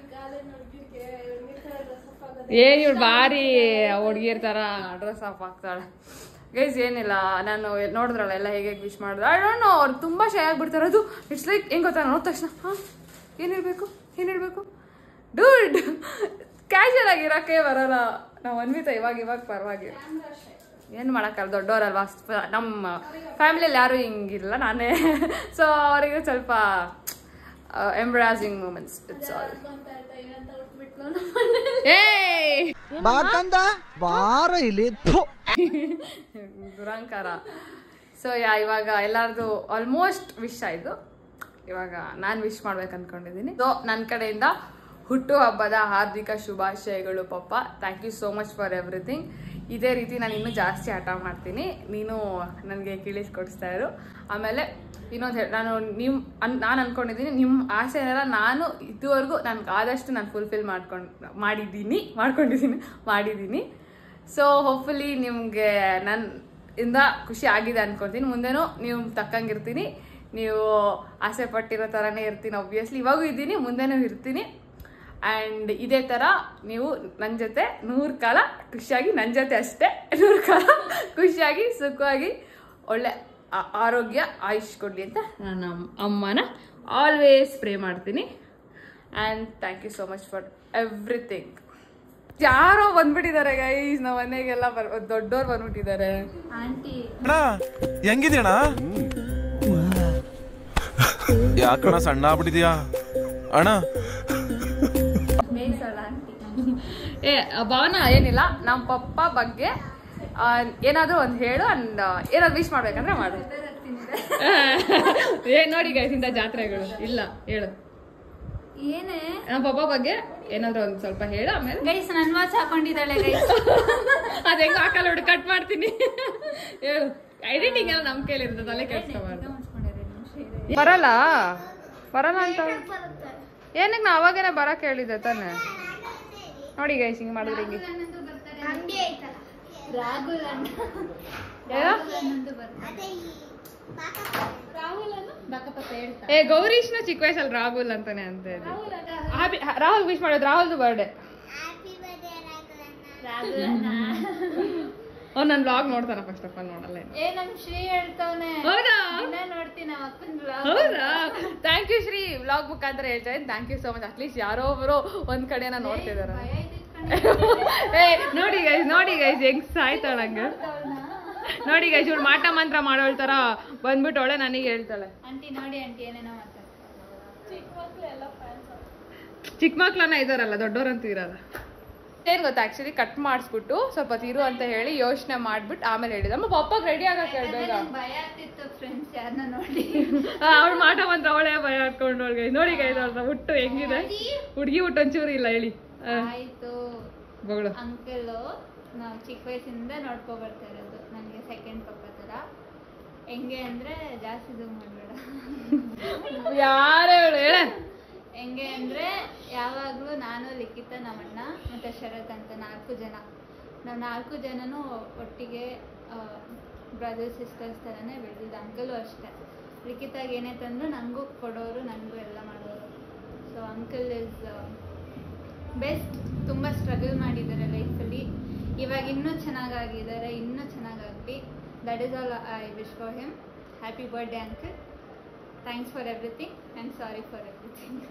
Speaker 1: ಏನ್ ಇವ್ಳು ಭಾರಿ ಹುಡುಗಿರ್ ಥರ ಡ್ರೆಸ್ ಆಫ್ ಹಾಕ್ತಾಳೆ ಗೈಸ್ ಏನಿಲ್ಲ ನಾನು ನೋಡಿದ್ರಲ್ಲ ಎಲ್ಲ ಹೇಗೆ ವಿಶ್ ಮಾಡಿದ್ರು ಐ ಡೋಂಟ್ ನೋ ಅವ್ರು ತುಂಬ ಶೈ ಆಗ್ಬಿಡ್ತಾರೆ ಅದು ಇಟ್ಸ್ ಲೈಕ್ ಹೆಂಗ್ ಗೊತ್ತಾ ನೋಡಿದ ತಕ್ಷಣ ಹಾಂ ಏನು ಹೇಳ್ಬೇಕು ಏನು ಹೇಳ್ಬೇಕು ಡೂಡ್ ಕ್ಯಾಶುಯಲ್ ಆಗಿರೋಕ್ಕೆ ಬರಲ್ಲ ನಾವು ಅನ್ವಿತಾ ಇವಾಗ ಇವಾಗ ಪರವಾಗಿಲ್ಲ ಏನು ಮಾಡೋಕ್ಕಲ್ಲ ದೊಡ್ಡವರಲ್ವಾ ಸ- ನಮ್ಮ ಫ್ಯಾಮಿಲಿಯಲ್ಲಿ ಯಾರೂ ಹಿಂಗಿಲ್ಲ ನಾನೇ ಸೊ ಅವರಿಗೆ ಸ್ವಲ್ಪ ಎಂಬ್ರಾಸಿಂಗ್ ಮೂಮೆಂಟ್ಸ್ ಇಟ್ಸ್ ಆಲ್ ಏಯ್
Speaker 10: ಬಾಕಂದ ಬಾರ ಇಲ್ಲಿ ಥು.
Speaker 1: ದುರಂಕಾರ ಸೊ ಯಾ ಇವಾಗ ಎಲ್ಲಾರ್ದು ಆಲ್ಮೋಸ್ಟ್ ವಿಶ್ ಆಯಿತು ಇವಾಗ ನಾನು ವಿಶ್ ಮಾಡ್ಬೇಕು ಅನ್ಕೊಂಡಿದ್ದೀನಿ ಸೊ ನನ್ನ ಕಡೆಯಿಂದ ಹುಟ್ಟು ಹಬ್ಬದ ಹಾರ್ದಿಕ ಶುಭಾಶಯಗಳು ಪಪ್ಪ thank you so much for everything ಇದೇ ರೀತಿ ನಾನು ಇನ್ನೂ ಜಾಸ್ತಿ ಆಟ ಮಾಡ್ತೀನಿ ನೀನು ನನಗೆ ಕಿಳಿಸ್ಕೊಡಿಸ್ತಾ ಇರು ಆಮೇಲೆ ಇನ್ನೊಂದು ಹೇಳಿ ನಾನು ನಿಮ್ಮ ಅನ್ ನಾನು ಅನ್ಕೊಂಡಿದ್ದೀನಿ ನಿಮ್ಮ ಆಸೆನೆಲ್ಲ ನಾನು ಇದುವರೆಗೂ ನನಗೆ ಆದಷ್ಟು ನಾನು ಫುಲ್ಫಿಲ್ ಮಾಡ್ಕೊಂಡು ಮಾಡಿದ್ದೀನಿ ಮಾಡ್ಕೊಂಡಿದ್ದೀನಿ ಮಾಡಿದ್ದೀನಿ ಸೊ ಹೋಪ್ಫುಲಿ ನಿಮಗೆ ನನ್ನ ಇಂದ ಖುಷಿ ಆಗಿದೆ ಅನ್ಕೊತೀನಿ ಮುಂದೆನೂ ನೀವು ತಕ್ಕಂಗಿರ್ತೀನಿ ನೀವು ಆಸೆ ಪಟ್ಟಿರೋ ಥರನೇ ಇರ್ತೀನಿ ಒಬ್ವಿಯಸ್ಲಿ ಇವಾಗೂ ಇದ್ದೀನಿ ಮುಂದೆನೂ ಇರ್ತೀನಿ ಆ್ಯಂಡ್ ಇದೇ ಥರ ನೀವು ನನ್ನ ಜೊತೆ ನೂರು ಕಾಲ ಖುಷಿಯಾಗಿ ನನ್ನ ಜೊತೆ ಅಷ್ಟೇ ನೂರು ಕಾಲ ಖುಷಿಯಾಗಿ ಸುಖವಾಗಿ ಒಳ್ಳೆ ಆ- ಆರೋಗ್ಯ ಆಯುಷ್ ಕೊಡಲಿ ಅಂತ ನಾನು ನಮ್ಮ ಅಮ್ಮನ ಆಲ್ವೇಸ್ ಪ್ರೇ ಮಾಡ್ತೀನಿ and thank you so much for everything ಯಾರೋ ಬಂದ್ಬಿಟ್ಟಿದ್ದಾರೆ ಗೈಸ್ ನಮ್ಮ ಮನೆಗೆಲ್ಲ ಬರ್ ದೊಡ್ಡೋರು ಬಂದ್ಬಿಟ್ಟಿದ್ದಾರೆ
Speaker 9: ಆಂಟಿ
Speaker 11: ಅಣ್ಣ ಹೆಂಗಿದ್ಯಣ್ಣ ಯಾಕಣ್ಣ ಸಣ್ಣ ಆಗ್ಬಿಟ್ಟಿದ್ಯಾ ಅಣ್ಣ
Speaker 9: ಬೇಯಿಸಲ್ಲ ಆಂಟಿ
Speaker 1: ಏ ಭಾವನ ಏನಿಲ್ಲ ನಮ್ಮ ಪಪ್ಪ ಬಗ್ಗೆ ಆ, ಏನಾದ್ರೂ ಒಂದು ಹೇಳು ಅಂಡ್ ಏನಾದ್ರು ವಿಶ್ ಮಾಡ್ಬೇಕಂದ್ರೆ ಮಾಡು ಏ ನೋಡಿ ಗೈಸ್ ಇಂಥ ಜಾತ್ರೆಗಳು ಇಲ್ಲ ಹೇಳು
Speaker 9: ಏನೇ
Speaker 1: ನಮ್ಮ ಪಪ್ಪ ಬಗ್ಗೆ ಏನಾದ್ರು ಒಂದು ಸ್ವಲ್ಪ ಹೇಳು ಆಮೇಲೆ
Speaker 9: ಗೈಸ್ ನನ್ ವಾಚ್ ಹಾಕೊಂಡಿದ್ದಾಳೆ ಗೈಸ್
Speaker 1: ಅದ ಹೆಂಗ ಹಾಕಲ್ಲ ನೋಡಿ ಕಟ್ ಮಾಡ್ತೀನಿ ಹೇಳು ಎಡಿಟಿಂಗ್ ಎಲ್ಲ ನಮ್ ಕೈಲಿ ಇರ್ತದೆ ತಲೆ ಕೆಡ್ಸ್ಕೊಬಾರ್ದು ಬರಲ್ಲ ಬರಲ್ಲ ಅಂತ ಏನಕ್ಕೆ ನಾ ಅವಾಗೇನೆ ಬರಕ್ ಹೇಳಿದ್ದೆ ತಾನೆ ನೋಡಿ ಗೈಸ್ ಹಿಂಗ್ ಮಾಡಿದ್ರೆ ಹಿಂಗೆ
Speaker 7: ಅಂಗಡಿ ಐತಲ್ಲ
Speaker 9: ರಾಹುಲ್ ಅಣ್ಣ
Speaker 1: ಏನೋ?
Speaker 9: ಅನ್ನೊಂದು ಬರ್ತಾರೆ ರಾಹುಲ್ ಅನ್ನು ಬಕ್ಕಪ್ಪ ಹೇಳ್ತಾ
Speaker 1: ಏ ಗೌರೀಶ್ನ ಚಿಕ್ಕ ವಯಸ್ಸಲ್ಲಿ ರಾಹುಲ್ ಅಂತಾನೆ ಅಂತ ಇದ್ದೆ. Happy- ಹ- ರಾಹುಲ್ ವಿಶ್ ಮಾಡೋದು ರಾಹುಲ್ದು ಬರ್ಡೇ
Speaker 9: ರಾಹುಲ್ ಅಣ್ಣ
Speaker 1: ಅವ್ನು ನನ್ನ ಬ್ಲಾಗ್ ನೋಡ್ತಾನ ಫಸ್ಟ್ ಆಫ್ ಆಲ್ ನೋಡಲ್ಲ ಇನ್ನು.
Speaker 9: ಏ ನಮ್ ಶ್ರೀ ಹೇಳ್ತಾವನೆ
Speaker 1: ಹೌದಾ
Speaker 9: ದಿನ ನೋಡ್ತೀನಿ ನಮ್ಮ ಅಪ್ಪನ vlog.
Speaker 1: ಹೌದಾ ಥ್ಯಾಂಕ್ ಯು ಶ್ರೀ ವ್ಲಾಗ್ ಮುಖಾಂತರ ಹೇಳ್ತಾ ಇದ್ದೀನಿ thank you so much at least ಯಾರೋ ಒಬ್ಬರು ಒಂದ್ ಕಡೆನ ನೋಡ್ತಿದಾರ
Speaker 9: ಭಯ ಇದ್ದಿದ್ ಕಣೆ.
Speaker 1: ಏ ನೋಡಿ ಗೈಸ್ ನೋಡಿ ಗೈಸ್ ಹೆಂಗ್ ಸಾಯ್ತಾಳಂಗ ನೋಡಿ ಗೈಸ್ ಇವಳು ಮಾಟ ಮಂತ್ರ ಮಾಡೋಳ್ ತರ ಬಂದ್ಬಿಟ್ಟು ಅವಳೆ ನನಗೆ ಹೇಳ್ತಾಳೆ
Speaker 9: ಆಂಟಿ ನೋಡಿ ಆಂಟಿ ಏನೇನೋ ಮಾತಾಡ್ತಾರೆ ಚಿಕ್ಕ ಮಕ್ಳು ಎಲ್ಲ ಫ್ಯಾನ್ಸ್
Speaker 1: ಚಿಕ್ಕ ಮಕ್ಳನ್ನ ಇದಾರಲ್ಲ ದೊಡ್ಡೋರಂತೂ ಇರಲ್ಲ ಏನ್ ಗೊತ್ತಾ ಆಕ್ಚುಲಿ ಕಟ್ ಮಾಡಿಸ್ಬಿಟ್ಟು ಸ್ವಲ್ಪ ತಿರು ಅಂತ ಹೇಳಿ ಯೋಚನೆ ಮಾಡ್ಬಿಟ್ಟು ಆಮೇಲೆ ಹೇಳಿದ ನಮ್ಮ ಪಪ್ಪ ರೆಡಿ ಆಗಕ್ಕೆ ಹೇಳ್ಬೇಕ
Speaker 9: ಭಯ ಆಗ್ತಿತ್ತು ಫ್ರೆಂಡ್ಸ್ ಯಾರನ್ನ ನೋಡಿ
Speaker 1: ಅವಳು ಮಾಟ ಮಂತ್ರ ಅವಳೇ ಭಯ ಹಾಕೊಂಡು ಗೈ ನೋಡಿ ಗೈ ಹುಟ್ಟು ಹೆಂಗಿದೆ ಹುಡುಗಿ ಹುಟ್ಟು ಒಂಚೂರು ಇಲ್ಲ ಹೇಳಿ ಆ,
Speaker 9: ಆಯ್ತು
Speaker 1: ಬಗಳು
Speaker 9: ಅಂಕಲ್ ನಾವು ಚಿಕ್ಕ ವಯಸ್ಸಿಂದ ನೋಡ್ಕೊ ಬರ್ತಾ ಇರೋದು ನನಗೆ ಸೆಕೆಂಡ್ ಪಪ್ಪ ಥರ ಹೆಂಗೆ ಅಂದರೆ ಜಾಸ್ತಿ ಝೂಮ್ ಮಾಡಬೇಡ
Speaker 1: ಯಾರೇ ಹೇಳು ಹೇಳ
Speaker 9: ಹೆಂಗೆ ಅಂದರೆ ಯಾವಾಗಲೂ ನಾನು ಲಿಖಿತ ನಮ್ಮಣ್ಣ ಮತ್ತು ಶರತ್ ಅಂತ ನಾಲ್ಕು ಜನ ನಾವು ನಾಲ್ಕು ಜನನೂ ಒಟ್ಟಿಗೆ ಬ್ರದರ್ಸ್ ಸಿಸ್ಟರ್ಸ್ ಥರನೇ ಬೆಳೆದಿದ್ದು ಅಂಕಲು ಅಷ್ಟೇ ಲಿಖಿತಾಗ ಏನೇ ತಂದರೂ ನನಗೂ ಕೊಡೋರು ನನಗೂ ಎಲ್ಲ ಮಾಡೋರು ಸೊ ಅಂಕಲ್ ಇಸ್ ಬೆಸ್ಟ್ ತುಂಬ ಸ್ಟ್ರಗಲ್ ಮಾಡಿದ್ದಾರೆ ಲೈಫಲ್ಲಿ ಇವಾಗ ಇನ್ನೂ ಚೆನ್ನಾಗಾಗಿದ್ದಾರೆ ಇನ್ನೂ ಚೆನ್ನಾಗಾಗಲಿ that is all I wish for him happy birthday uncle thanks for everything and sorry for everything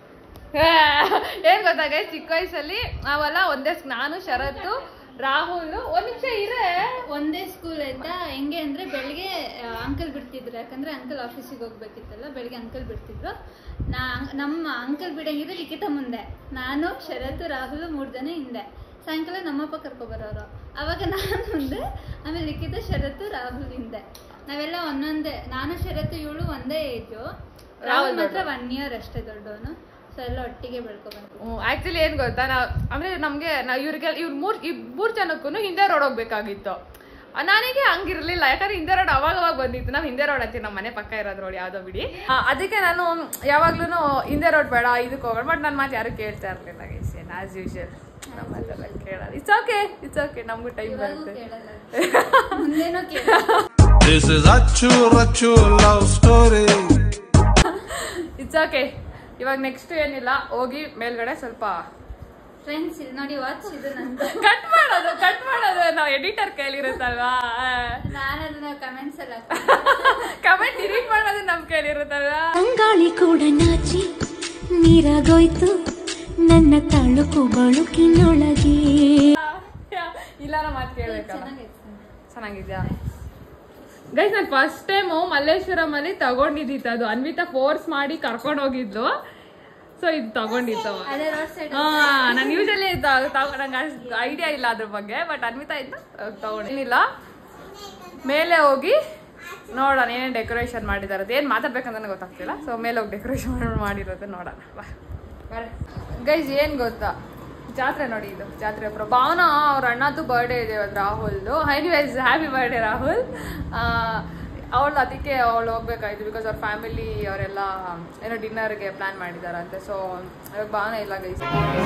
Speaker 1: ಏನ್ ಗೊತ್ತಾಗ ಚಿಕ್ಕ ವಯಸ್ಸಲ್ಲಿ ನಾವೆಲ್ಲ ಒಂದೇ ಸ್- ನಾನು ಶರತ್ತು ರಾಹುಲ್ ಒಂದ್ ನಿಮಿಷ ಇರೇ
Speaker 9: ಒಂದೇ ಸ್ಕೂಲ್ ಆಯ್ತಾ ಹೆಂಗೆ ಅಂದರೆ ಬೆಳಿಗ್ಗೆ ಅಂಕಲ್ ಬಿಡ್ತಿದ್ರು ಯಾಕಂದರೆ ಅಂಕಲ್ ಆಫೀಸಿಗೆ ಹೋಗ್ಬೇಕಿತ್ತಲ್ಲ ಬೆಳಿಗ್ಗೆ ಅಂಕಲ್ ಬಿಡ್ತಿದ್ರು ನಾ ನಮ್ಮ ಅಂಕಲ್ ಬಿಡಂಗಿದ್ರೆ ಲಿಖಿತ ಮುಂದೆ ನಾನು ಶರತ್ ರಾಹುಲ್ ಮೂರು ಜನ ಹಿಂದೆ ಸಾಯಂಕಾಲ ನಮ್ಮಪ್ಪ ಕರ್ಕೊಬರೋರು ಅವಾಗ ನಾನು ಮುಂದೆ ಆಮೇಲೆ ಲಿಖಿತ ಶರತ್ತು ರಾಹುಲ್ ಹಿಂದೆ ನಾವೆಲ್ಲ ಒಂದೊಂದೇ ನಾನು ಶರತ್ತು ಇವಳು ಒಂದೇ ಏಜು ರಾಹುಲ್ ಮಾತ್ರ ಒನ್ ಇಯರ್ ಅಷ್ಟೇ ದೊಡ್ಡವನು ಸೊ ಎಲ್ಲ ಒಟ್ಟಿಗೆ ಬೆಳ್ಕೊಬಂತು
Speaker 1: ಆಕ್ಚುಲಿ ಏನ್ ಗೊತ್ತಾ ನಾವ್ ಅಂದ್ರೆ ನಮ್ಗೆ ನಾವ್ ಇವ್ರಿಗೆ ಇವ್ರ ಮೂರ್ ಈ ಮೂರ್ ಜನಕ್ಕೂ ಹಿಂದೆ ರೋಡ್ ಹೋಗ್ಬೇಕಾಗಿತ್ತು ಆ, ನನಗೆ ಹಂಗಿರ್ಲಿಲ್ಲ ಯಾಕಂದ್ರೆ ಹಿಂದೆ ರೋಡ್ ಅವಾಗ ಅವಾಗ ಬಂದಿತ್ತು ನಾವ್ ಹಿಂದೆ ರೋಡ್ ಅಂತೀವಿ ನಮ್ಮ ಮನೆ ಪಕ್ಕ ಇರೋದ್ ರೋಡ್ ಯಾವ್ದೋ ಬಿಡಿ ಆ, ಅದಕ್ಕೆ ನಾನು ಯಾವಾಗ್ಲೂ ಹಿಂದೆ ರೋಡ್ ಬೇಡ ಇದಕ್ಕೆ ಹೋಗೋಣ ಬಟ್ ನನ್ನ ಮಾತು ಯಾರು ಕೇಳ್ತಾ ಇರ್ಲಿಲ್ಲ ಗೈಸ್ ಆಸ್ ಯೂಶುವಲ್ ನಮ್ಮ ಮಾತೆಲ್ಲ ಕೇಳಲ್ಲ ಇಟ್ಸ್ ಓಕೆ ಇಟ್ಸ್ ಓಕೆ ನಮಗೂ ಟೈಮ್ ಬರುತ್ತೆ
Speaker 9: ಮುಂದೇನೋ ಕೇಳ
Speaker 11: This is Achu Rachu love story.
Speaker 1: It's okay ಇವಾಗ ನೆಕ್ಸ್ಟ್ ಏನಿಲ್ಲ ಹೋಗಿ ಮೇಲ್ಗಡೆ ಸ್ವಲ್ಪ
Speaker 9: ಫ್ರೆಂಡ್ಸ್ ಇಲ್ಲಿ ನೋಡಿ ವಾಚ್ ಇದು ನಂದು
Speaker 1: ಕಟ್ ಮಾಡೋದು ಕಟ್ ಮಾಡೋದು ನಾವು ಎಡಿಟರ್ ಕೈಲಿರುತ್ತಲ್ವಾ
Speaker 9: ನಾನು ಅದನ್ನ ಕಮೆಂಟ್ಸ್ ಎಲ್ಲ
Speaker 1: ಕಮೆಂಟ್ ಡಿಲೀಟ್ ಮಾಡೋದು ನಮ್ ಕೈಲಿರುತ್ತಲ್ವಾ
Speaker 12: ತಂಗಾಳಿ ಕೂಡ ನಾಚಿ ನೀರಾಗೋಯ್ತು ನನ್ನ ತಾಳುಕು ಬಳುಕಿನೊಳಗೆ
Speaker 1: ಇಲ್ಲ ನಮ್ಮ ಮಾತು ಕೇಳ್ಬೇಕಲ್ಲ ಚೆನ್ನಾಗಿದ್ಯಾ ಗೈಸ್ ನಾನು ಫಸ್ಟ್ ಟೈಮು ಮಲ್ಲೇಶ್ವರಂ ಅಲ್ಲಿ ತಗೊಂಡಿದ್ದಿತ್ತು ಅದು ಅನ್ವಿತಾ ಫೋರ್ಸ್ ಮಾಡಿ ಕರ್ಕೊಂಡು ಹೋಗಿದ್ಲು ಸೊ ಇದು ತಗೊಂಡಿತ್ತು
Speaker 9: ಅದೇ ರೋಡ್ ಸೈಡ್
Speaker 1: ಹಾ ನಾನು ಯೂಶಲಿ ನಂಗೆ ಅಷ್ಟು ಐಡಿಯಾ ಇಲ್ಲ ಅದ್ರ ಬಗ್ಗೆ ಬಟ್ ಅನ್ವಿತಾ ಇದ್ದ ತಗೊಂಡಿಲ್ಲ ಮೇಲೆ ಹೋಗಿ ನೋಡೋಣ ಏನೇನು ಡೆಕೋರೇಷನ್ ಮಾಡಿದ್ದಾರೆ ಅದು ಏನು ಮಾತಾಡ್ಬೇಕಂತ ನನಗೆ ಗೊತ್ತಾಗ್ತಿಲ್ಲ ಸೊ ಮೇಲೆ ಹೋಗಿ ಡೆಕೋರೇಷನ್ ಮಾಡಿರೋದು ನೋಡೋಣ ಬಾ ಗೈಸ್ ಏನು ಗೊತ್ತಾ ಜಾತ್ರೆ ನೋಡಿ ಇದು ಜಾತ್ರೆ ಹತ್ರ ಭಾವನಾ ಅವ್ರ ಅಣ್ಣದ್ದು ಬರ್ಡೇ ಇದೆ ಇವತ್ತು ರಾಹುಲ್ದು ಎನಿವೇಸ್ ಹ್ಯಾಪಿ ಬರ್ಡೇ ರಾಹುಲ್ ಅವಳು ಅದಕ್ಕೆ ಅವಳು ಹೋಗ್ಬೇಕಾಯ್ತು ಬಿಕಾಸ್ ಅವ್ರ ಫ್ಯಾಮಿಲಿ ಅವರೆಲ್ಲ ಏನೋ ಡಿನ್ನರ್ಗೆ ಪ್ಲಾನ್ ಮಾಡಿದಾರಂತೆ ಸೊ ಇವಾಗ ಬಾನ ಇಲ್ಲ ಗೈಸ್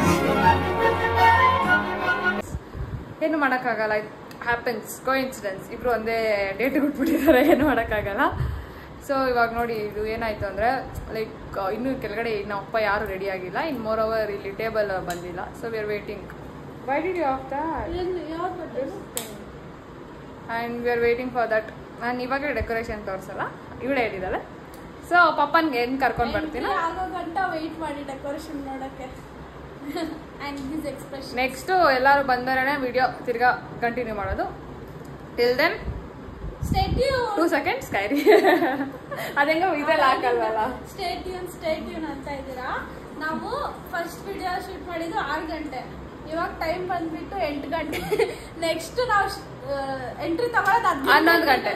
Speaker 1: ಏನು ಮಾಡೋಕ್ಕಾಗಲ್ಲ ಇಟ್ ಹ್ಯಾಪನ್ಸ್ ಕೋ ಇನ್ಸಿಡೆನ್ಸ್ ಇಬ್ರು ಒಂದೇ ಡೇಟ್ ಬಿಟ್ಬಿಟ್ಟಿದ್ದಾರೆ ಏನು ಮಾಡೋಕ್ಕಾಗಲ್ಲ ಸೊ ಇವಾಗ ನೋಡಿ ಇದು ಏನಾಯ್ತು ಅಂದರೆ ಲೈಕ್ ಇನ್ನೂ ಕೆಳಗಡೆ ಇನ್ನು ಅಪ್ಪ ಯಾರು ರೆಡಿ ಆಗಿಲ್ಲ ಇನ್ನು ಮೋರ್ ಓವರ್ ಇಲ್ಲಿ ಟೇಬಲ್ ಬಂದಿಲ್ಲ so we are waiting why did you off that and we are waiting for that ನಾನು ಇವಾಗ ಡೆಕೋರೇಷನ್ ತೋರಿಸಲ್ಲ ಇವಳೇ ಹೇಳಿದ್ದಾಳೆ ಸೊ ಪಪ್ಪನ್ಗೆ ಏನು ಕರ್ಕೊಂಡು ಬರ್ತೀನಿ
Speaker 9: ಆಗೋ ಗಂಟ ವೆಯ್ಟ್ ಮಾಡಿ ಡೆಕೋರೇಷನ್ ನೋಡಕ್ಕೆ ಆ್ಯಂಡ್ ದಿಸ್ ಎಕ್ಸ್ಪ್ರೆಷನ್
Speaker 1: ನೆಕ್ಸ್ಟು ಎಲ್ಲರೂ ಬಂದರೇ ವಿಡಿಯೋ ತಿರ್ಗಾ ಕಂಟಿನ್ಯೂ ಮಾಡೋದು ಟಿಲ್ ದೆನ್
Speaker 9: ಸ್ಟೇಟ್ಯೂನ್
Speaker 1: ಟೂ ಸೆಕೆಂಡ್ಸ್ ಕೈರಿ ಅದೇಂಗ ಇದೆಲ್ಲ ಹಾಕಲ್ವಲ್ಲ
Speaker 9: ಸ್ಟೇಟ್ಯೂನ್ ಸ್ಟೇಟ್ಯೂನ್ ಅಂತ ಇದ್ದೀರಾ ನಾವು ಫಸ್ಟ್ ವಿಡಿಯೋ ಶೂಟ್ ಮಾಡಿದ್ದು ಆರು ಗಂಟೆ ಇವಾಗ ಟೈಮ್ ಬಂದ್ಬಿಟ್ಟು ಎಂಟು ಗಂಟೆ ನೆಕ್ಸ್ಟ್ ನಾವು ಎಂಟ್ರಿ ತಗೊಳ್ಳೋದು
Speaker 1: ಹನ್ನೊಂದು ಗಂಟೆ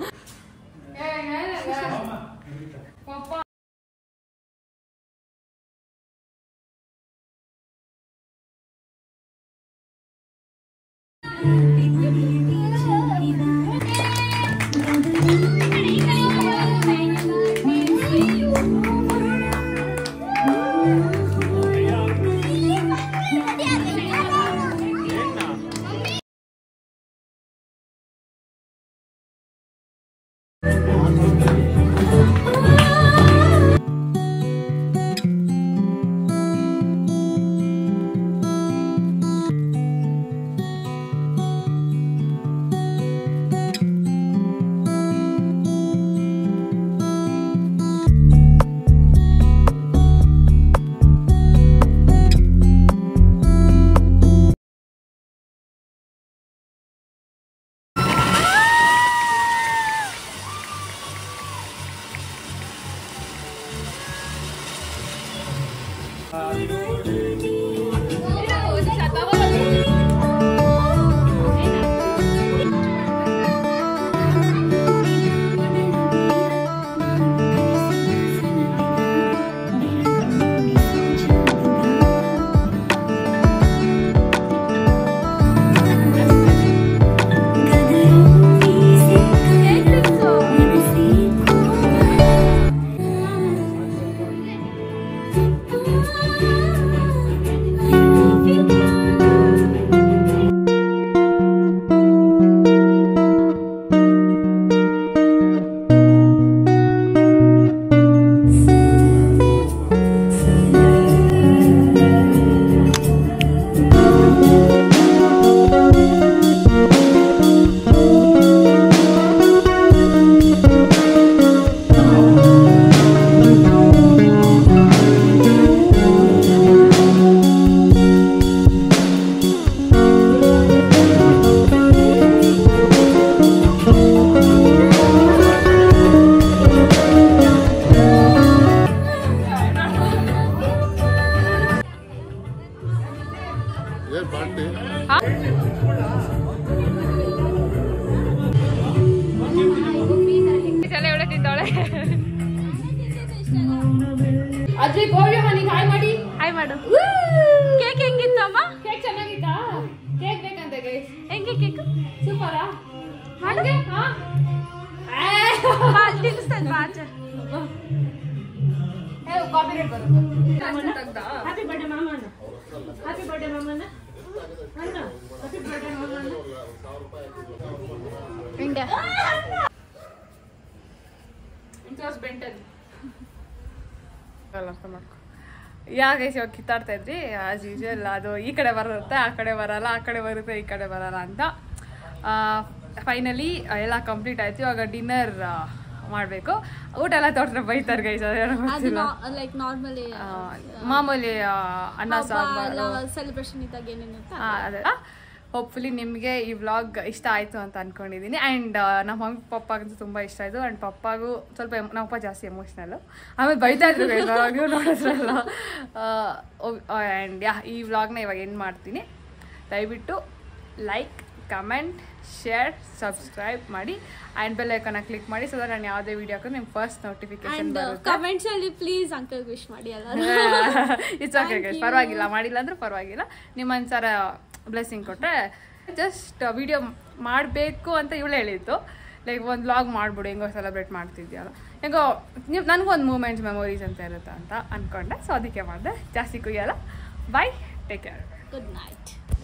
Speaker 1: ಎಲ್ಲ ತಿಂತಾಳೆ ಅಜ್ಜಿ ಗೋಲ್ಡ್ ಹನಿಗೆ ಹಾಯ್ ಮಾಡಿ
Speaker 9: ಹಾಯ್ ಮಾಡು ಕೇಕ್ ಹೆಂಗಿತ್ತಮ್ಮ
Speaker 1: ಕೇಕ್ ಚೆನ್ನಾಗಿತ್ತಾ ಕೇಕ್ ಬೇಕಂತ ಗೈಸ್
Speaker 9: ಹೆಂಗೆ ಕೇಕ್
Speaker 1: ಸೂಪರಾ
Speaker 9: ಹಾಗೆ
Speaker 1: ಹಾ
Speaker 9: ತಿನ್ನಿಸ್ತೇನೆ ಬಾಚೆ
Speaker 1: ಕಾಪಿ ರೇಟ್ ಬರುತ್ತೆ ತೆಗ್ದಾ
Speaker 12: ಹ್ಯಾಪಿ ಬರ್ಡೇ ಮಾಮಣ್ಣ ಹ್ಯಾಪಿ ಬರ್ಡೇ ಮಾಮಣ್ಣ ಅಣ್ಣ ಹ್ಯಾಪಿ ಬರ್ಡೇ ಮಾಮಣ್ಣ
Speaker 9: ಹಿಂಗೆ
Speaker 1: ಇಟ್ ವಾಸ್ ಬೆಂಟನ್ ಅರ್ಥ ಮಾಡ್ಕೊ ಯಾಕೆ ಇವಾಗ ಕಿತ್ತಾಡ್ತಾ ಇದ್ರಿ ಆಸ್ ಯೂಶುವಲ್ ಅದು ಈ ಕಡೆ ಬರುತ್ತೆ ಆ ಕಡೆ ಬರಲ್ಲ ಆ ಕಡೆ ಬರುತ್ತೆ ಈ ಕಡೆ ಬರಲ್ಲ ಅಂತ ಫೈನಲಿ ಎಲ್ಲ ಕಂಪ್ಲೀಟ್ ಆಯ್ತು ಇವಾಗ ಡಿನ್ನರ್ ಮಾಡಬೇಕು ಊಟ ಎಲ್ಲ ತೋಟದ ಬೈತಾರೆ ಗೈಸ್ ಅದೇನೋ
Speaker 9: ಅದು
Speaker 1: ಗೊತ್ತಿಲ್ಲ
Speaker 9: ಲೈಕ್ ನಾರ್ಮಲಿ
Speaker 1: ಆ, ಮಾಮೂಲಿ ಆ, ಅನ್ನ ಸಾಂಬಾರು
Speaker 9: ಸೆಲೆಬ್ರೇಷನ್ ಇದ್ದಾಗ ಏನೇನಿರುತ್ತೆ
Speaker 1: ಆ, ಅದೆಲ್ಲ ಹೋಪ್ಫುಲಿ ನಿಮಗೆ ಈ ವ್ಲಾಗ್ ಇಷ್ಟ ಆಯಿತು ಅಂತ ಅಂದ್ಕೊಂಡಿದ್ದೀನಿ ಆ್ಯಂಡ್ ನಮ್ಮ ಮಮ್ಮಿ ಪಪ್ಪಾಗಂತೂ ತುಂಬ ಇಷ್ಟ ಆಯಿತು ಆ್ಯಂಡ್ ಪಪ್ಪಾಗೂ ಸ್ವಲ್ಪ ಎಮ್- ನಮ್ಮ ಅಪ್ಪ ಜಾಸ್ತಿ ಎಮೋಷ್ನಲ್ಲು ಆಮೇಲೆ ಬೈತಾ ಇದ್ರು ಇವಾಗೂ ನೋಡಿದ್ರಲ್ಲ ಆ್ಯಂಡ್ ಯಾ ಈ ವ್ಲಾಗ್ನ ಇವಾಗ ಎಂಡ್ ಮಾಡ್ತೀನಿ ದಯವಿಟ್ಟು ಲೈಕ್ ಕಮೆಂಟ್ ಶೇರ್ ಸಬ್ಸ್ಕ್ರೈಬ್ ಮಾಡಿ ಆ್ಯಂಡ್ ಬೆಲ್ ಐಕನ್ನ ಕ್ಲಿಕ್ ಮಾಡಿ ಸೊ ದಟ್ ನಾನು ಯಾವುದೇ ವೀಡಿಯೋ ಹಾಕಿದ್ರೆ ನಿಮ್ಗೆ ಫಸ್ಟ್ ನೋಟಿಫಿಕೇಶನ್
Speaker 9: ಅಂಡ್
Speaker 1: ಬರುತ್ತೆ
Speaker 9: ಕಮೆಂಟ್ಸ್ ಅಲ್ಲಿ ಪ್ಲೀಸ್ ಅಂಕಲ್ ವಿಶ್ ಮಾಡಿ ಅಲ್ಲ
Speaker 1: ಇಟ್ಸ್ ಓಕೆ ಗೈಸ್ ಪರವಾಗಿಲ್ಲ ಮಾಡಿಲ್ಲ ಅಂದ್ರೆ ಪರವಾಗಿಲ್ಲ ನಿಮ್ಮ ಅನ್ಸಾರ ಬ್ಲೆಸ್ಸಿಂಗ್ ಕೊಟ್ಟರೆ ಜಸ್ಟ್ ವಿಡಿಯೋ ಮಾಡಬೇಕು ಅಂತ ಇವಳು ಹೇಳಿತ್ತು ಲೈಕ್ ಒಂದು ವ್ಲಾಗ್ ಮಾಡ್ಬಿಡು ಹೆಂಗೋ ಸೆಲೆಬ್ರೇಟ್ ಮಾಡ್ತಿದ್ಯಲ್ಲ ಹೆಂಗೋ ನೀವು ನನಗೂ ಒಂದು ಮೂಮೆಂಟ್ಸ್ ಮೆಮೊರೀಸ್ ಅಂತ ಇರುತ್ತೆ ಅಂತ ಅಂದ್ಕೊಂಡೆ ಸೊ ಅದಕ್ಕೆ ಮಾಡಿದೆ ಜಾಸ್ತಿ ಕುಯ್ಯಲ್ಲ bye take care
Speaker 9: good night